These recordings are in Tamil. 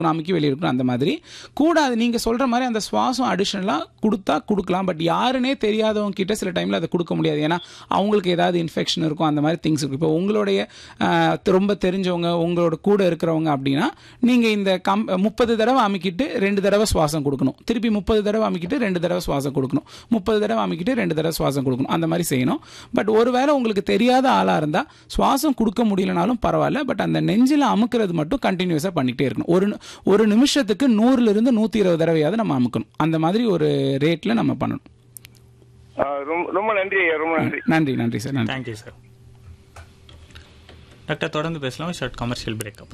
அமுக்கி வெளியே இருக்கணும் அந்த மாதிரி கூட அது நீங்கள் சொல்கிற மாதிரி அந்த சுவாசம் அடிஷ்னலாக கொடுத்தா கொடுக்கலாம் பட் யாருன்னே தெரியாதவங்க கிட்ட சில டைமில் அதை கொடுக்க முடியாது ஏன்னா அவங்களுக்கு ஏதாவது இன்ஃபெக்ஷன் இருக்கும் அந்த மாதிரி திங்ஸ் இருக்கும் இப்போ உங்களுடைய ஆஹ், ரொம்ப தெரிஞ்சவங்க உங்களோட கூட இருக்கிறவங்க அப்படின்னா நீங்கள் இந்த கம் முப்பது தடவை அமுக்கிட்டு ரெண்டு தடவை சுவாசம் கொடுக்கணும் திருப்பி முப்பது தடவை அமுக்கிட்டு ரெண்டு தடவை சுவாசம் கொடுக்கணும் முப்பது தடவை அமுக்கிட்டு ரெண்டு தடவை சுவாசம் கொடுக்கணும் அந்த மாதிரி செய்யணும் பட் ஒருவேளை உங்களுக்கு தெரியாத ஆளாக இருந்தால் சுவாசம் கொடுக்க முடியலனாலும் பரவாயில்ல பட் அந்த நெஞ்சில் அமுக்கிறது மட்டும் கண்டினியூஸாக பண்ணிக்கிட்டே இருக்கணும் ஒரு ஒரு நிமிஷத்துக்கு நூறுலேருந்து நூற்றி இருபது தடவையாவது நம்ம அமுக்கணும் அந்த மாதிரி ஒரு ரேட்டில் நம்ம பண்ணணும் ஆ, ரொம்ப ரொம்ப நன்றி ஐயா ரொம்ப நன்றி நன்றி நன்றி சார் நன்றி தேங்க்யூ சார் டாக்டர் தொடர்ந்து பேசலாம் ஷார்ட் கமர்ஷியல் பிரேக்கப்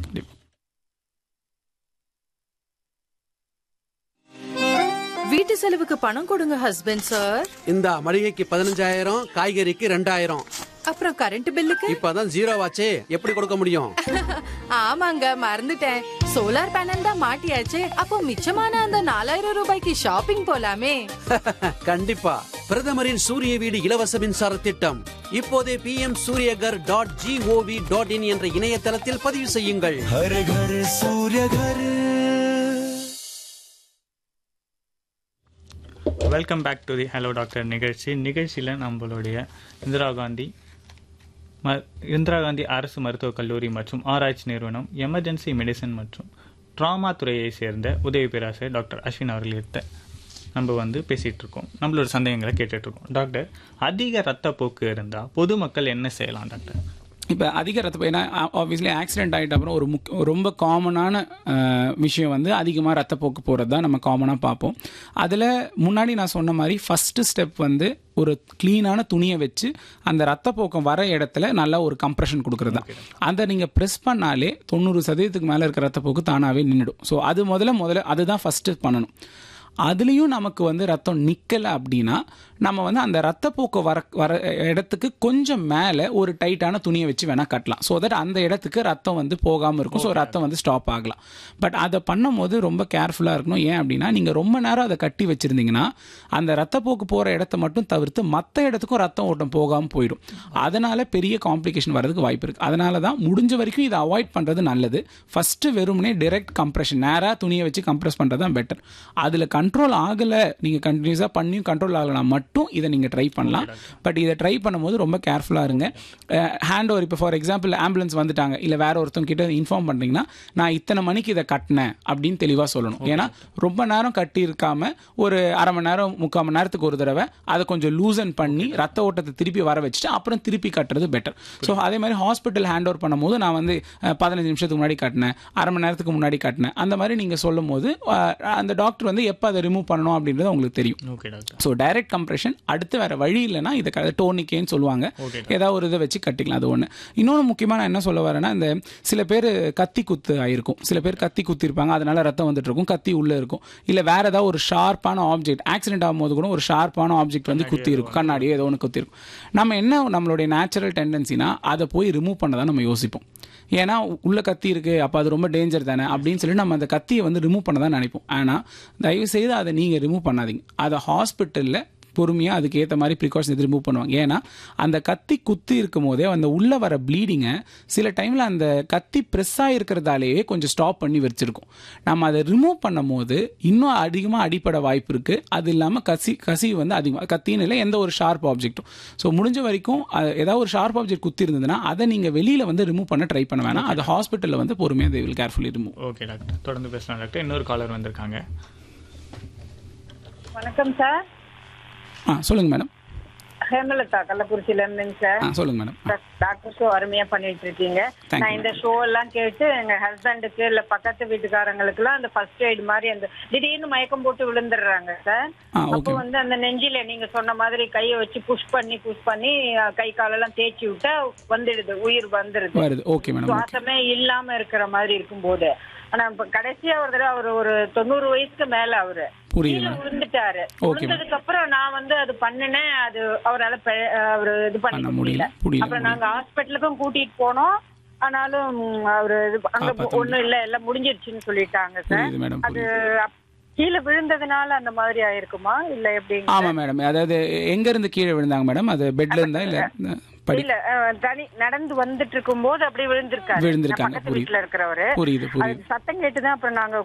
வீட்டு செலவுக்கு பணம் கொடுங்க ஹஸ்பண்ட் சார் இந்த மளிகைக்கு பதினஞ்சாயிரம் காய்கறிக்கு ரெண்டாயிரம் அப்புறம் கரண்ட் பில்லுக்கு இப்பதான் ஜீரோ ஆச்சே எப்படி கொடுக்க முடியும் ஆமாங்க மறந்துட்டேன் சோலார் பேனல் தான் மாட்டியாச்சே அப்போ மிச்சமான அந்த நாலாயிரம் ரூபாய்க்கு ஷாப்பிங் போலாமே கண்டிப்பா பிரதமரின் சூரிய வீடு இலவச மின்சார திட்டம் இப்போதே P M Suryaghar dot gov dot in என்ற இணையதளத்தில் பதிவு செய்யுங்கள் हर घर सूर्य घर welcome back to the hello doctor நிகழ்ச்சி நிகழ்ச்சியில் நம்மளுடைய இந்திரா காந்தி ம இந்திரா காந்தி அரசு மருத்துவக் கல்லூரி மற்றும் ஆராய்ச்சி நிறுவனம் எமர்ஜென்சி மெடிசன் மற்றும் ட்ராமா துறையை சேர்ந்த உதவி பேராசிரியர் டாக்டர் அஸ்வின் அவர்களிட்ட நம்ம வந்து பேசிட்டு இருக்கோம் நம்மளோட சந்தேகங்களை கேட்டுட்டு இருக்கோம் டாக்டர் அதிக ரத்தப்போக்கு இருந்தால் பொதுமக்கள் என்ன செய்யலாம் டாக்டர் இப்போ அதிக ரத்த ஏன்னா ஆப்வியஸ்லி ஆக்சிடென்ட் ஆகிட்ட அப்புறம் ஒரு முக் ரொம்ப காமனான விஷயம் வந்து அதிகமாக ரத்தப்போக்கு போகிறது தான் நம்ம காமனாக பார்ப்போம் அதில் முன்னாடி நான் சொன்ன மாதிரி ஃபஸ்ட்டு ஸ்டெப் வந்து ஒரு க்ளீனான துணியை வச்சு அந்த ரத்தப்போக்கம் வர இடத்துல நல்லா ஒரு கம்ப்ரெஷன் கொடுக்குறது தான் அதை நீங்கள் ப்ரெஸ் பண்ணாலே தொண்ணூறு சதவீதத்துக்கு மேலே இருக்கிற ரத்தப்போக்கு தானாகவே நின்றுடும் ஸோ அது முதல்ல முதல்ல அதுதான் ஃபஸ்ட்டு பண்ணணும் அதுலேயும் நமக்கு வந்து ரத்தம் நிற்கலை அப்படின்னா நம்ம வந்து அந்த ரத்தப்போக்கு வர வர இடத்துக்கு கொஞ்சம் மேலே ஒரு டைட்டான துணியை வச்சு வேணால் கட்டலாம் ஸோ தட் அந்த இடத்துக்கு ரத்தம் வந்து போகாமல் இருக்கும் ஸோ ரத்தம் வந்து ஸ்டாப் ஆகலாம் பட் அதை பண்ணும்போது ரொம்ப கேர்ஃபுல்லாக இருக்கணும் ஏன் அப்படின்னா நீங்கள் ரொம்ப நேரம் அதை கட்டி வச்சுருந்தீங்கன்னா அந்த ரத்தப்போக்கு போகிற இடத்த மட்டும் தவிர்த்து மற்ற இடத்துக்கும் ரத்தம் ஓட்டம் போகாமல் போயிடும் அதனால் பெரிய காம்ப்ளிகேஷன் வரதுக்கு வாய்ப்பு இருக்குது அதனால தான் முடிஞ்ச வரைக்கும் இதை அவாய்ட் பண்ணுறது நல்லது ஃபஸ்ட்டு வெறுமனே direct கம்ப்ரெஷன் நேராக துணியை வச்சு கம்ப்ரெஸ் பண்ணுறது தான் பெட்டர் அதில் கண்ட்ரோல் ஆகலை நீங்கள் கண்டினியூஸாக பண்ணியும் கண்ட்ரோல் ஆகலைனா மட்டும் இதை நீங்கள் ட்ரை பண்ணலாம் பட் இதை ட்ரை பண்ணும்போது ரொம்ப கேர்ஃபுல்லாக இருங்க ஹேண்ட் ஓவர் இப்போ ஃபார் எக்ஸாம்பிள் ஆம்புலன்ஸ் வந்துட்டாங்க இல்லை வேற ஒருத்தவங்க கிட்ட இன்ஃபார்ம் பண்ணுறீங்கன்னா நான் இத்தனை மணிக்கு இதை கட்டினேன் அப்படின்னு தெளிவாக சொல்லணும் ஏன்னா ரொம்ப நேரம் கட்டி இருக்காம ஒரு அரை மணி நேரம் முக்கால் மணி நேரத்துக்கு ஒரு தடவை அதை கொஞ்சம் லூசன் பண்ணி ரத்த ஓட்டத்தை திருப்பி வர வச்சுட்டு அப்புறம் திருப்பி கட்டுறது பெட்டர் ஸோ அதே மாதிரி ஹாஸ்பிட்டல் ஹேண்ட் ஓவர் பண்ணும்போது நான் வந்து அஹ், பதினஞ்சு நிமிஷத்துக்கு முன்னாடி கட்டினேன் அரை மணி நேரத்துக்கு முன்னாடி கட்டினேன் அந்த மாதிரி நீங்கள் சொல்லும் போது அஹ், அந்த டாக்டர் வந்து எப்போ அதை ரிமூவ் பண்ணணும் அப்படின்றது உங்களுக்கு தெரியும் okay doctor so direct compression அடுத்து வேற வழி இல்லைன்னா இதை க- டோனிக்கேன்னு சொல்லுவாங்க Okay, ஏதாவது ஒரு இதை வச்சு கட்டிக்கலாம் அது ஒன்று இன்னொன்று முக்கியமாக நான் என்ன சொல்ல வரேன்னா இந்த சில பேர் கத்தி குத்து ஆயிருக்கும் சில பேர் கத்தி குத்தி இருப்பாங்க அதனால ரத்தம் வந்துட்டு இருக்கும் கத்தி உள்ளே இருக்கும் இல்லை வேற ஏதாவது ஒரு ஷார்ப்பான ஆப்ஜெக்ட் ஆக்சிடென்ட் ஆகும்போது கூட ஒரு ஷார்ப்பான ஆப்ஜெக்ட் வந்து குத்தி இருக்கும் கண்ணாடியோ ஏதோ ஒன்று குத்தி இருக்கும் நம்ம என்ன நம்மளுடைய நேச்சுரல் டெண்டன்சினா அதை போய் ரிமூவ் பண்ண தான் நம்ம யோசிப்போம் ஏன்னா உள்ள கத்தி இருக்கு அப்போ அது ரொம்ப டேஞ்சர் தானே அப்படின்னு சொல்லி நம்ம அந்த கத்தியை வந்து ரிமூவ் பண்ண தான் நினைப்போம் ஆனால் தயவு செய்து அதை நீங்கள் ரிமூவ் பண்ணாதீங்க அதை ஹாஸ்பிட்டலில் பொறுமையாக அதுக்கு ஏற்ற மாதிரி ப்ரிகாஷன் இது ரிமூவ் பண்ணுவாங்க ஏன்னா அந்த கத்தி குத்தி இருக்கும் போதே அந்த உள்ளே வர ப்ளீடிங்கை சில டைமில் அந்த கத்தி ப்ரெஸ் ஆகிருக்கிறதாலேயே கொஞ்சம் ஸ்டாப் பண்ணி வச்சிருக்கும் நம்ம அதை ரிமூவ் பண்ணும் போது இன்னும் அதிகமாக அடிப்பட வாய்ப்பு இருக்குது அது இல்லாமல் கசி கசிவு வந்து அதிகமாக கத்தின்னு இல்லை எந்த ஒரு ஷார்ப் ஆப்ஜெக்ட்டும் ஸோ முடிஞ்ச வரைக்கும் அது ஏதாவது ஒரு ஷார்ப் ஆப்ஜெக்ட் குத்தி இருந்ததுன்னா அதை நீங்கள் வெளியில் வந்து ரிமூவ் பண்ண ட்ரை பண்ண வேணாம் அது ஹாஸ்பிட்டலில் வந்து பொறுமையாக they will carefully remove okay doctor தொடர்ந்து பேசலாம் டாக்டர் இன்னொரு காலர் வந்திருக்காங்க வணக்கம் சார் ஆ சொல்லுங்கள் மேடம் ஹேமலதா கள்ளக்குறிச்சியில இருந்துங்க சார் ஆ சொல்லுங்கள் மேடம் சார், டாக்டர் ஷோ அருமையா பண்ணிட்டு இருக்கீங்க Thank நான் you, இந்த ஷோ எல்லாம் கேட்டு எங்க ஹஸ்பண்டுக்கு இல்ல பக்கத்து வீட்டுக்காரங்களுக்கு எல்லாம் அந்த ஃபர்ஸ்ட் எய்ட் மாதிரி அந்த திடீர்னு மயக்கம் போட்டு விழுந்துடுறாங்க சார் ஆ, அப்போ okay. வந்து அந்த நெஞ்சில நீங்க சொன்ன மாதிரி கையை வச்சு புஷ் பண்ணி புஷ் பண்ணி அஹ், கை காலெல்லாம் தேய்ச்சி விட்டா வந்துடுது உயிர் வந்துடுது வருது ஓகே மேடம் ஓகே சுவாசமே இல்லாம இருக்கிற மாதிரி இருக்கும்போது ஆனா இப்ப கடைசியா ஒரு தடவை அவர் ஒரு தொண்ணூறு வயசுக்கு மேல அவரு புரியுது கீழே மேடம் விழுந்துட்டாரு Okay, விழுந்ததுக்கு அப்புறம் நான் வந்து அது பண்ணினேன் அது அவரால பெ- அவரு இது பண்ண பண்ணிக்க முடியல. முடியல புரியல, அப்புறம் புரியல. நாங்க ஹாஸ்பிட்டலுக்கும் கூட்டிட்டு போனோம் ஆனாலும் ம், அவரு இது அங்க காப்பாத்த ஒண்ணும் இல்ல எல்லாம் முடிஞ்சிருச்சுன்னு சொல்லிட்டாங்க சார் புரியுது மேடம் அது புரியுது அப்- கீழே விழுந்ததுனால அந்த மாதிரி ஆயிருக்குமா இல்ல எப்படி ஆமாம் மேடம் அதாவது எங்கேருந்து கீழே விழுந்தாங்க மேடம் அது பெட்ல இருந்தா இல்லை படி இல்ல அஹ், தனி நடந்து வந்துட்டு இருக்கும்போது அப்படியே விழுந்திருக்காரு விழுந்திருக்காங்க, நான் பக்கத்து புரியுது. வீட்டுல இருக்கிறவரு புரியுது புரியுது அது சத்தம் கேட்டுதான் அப்புறம் நாங்க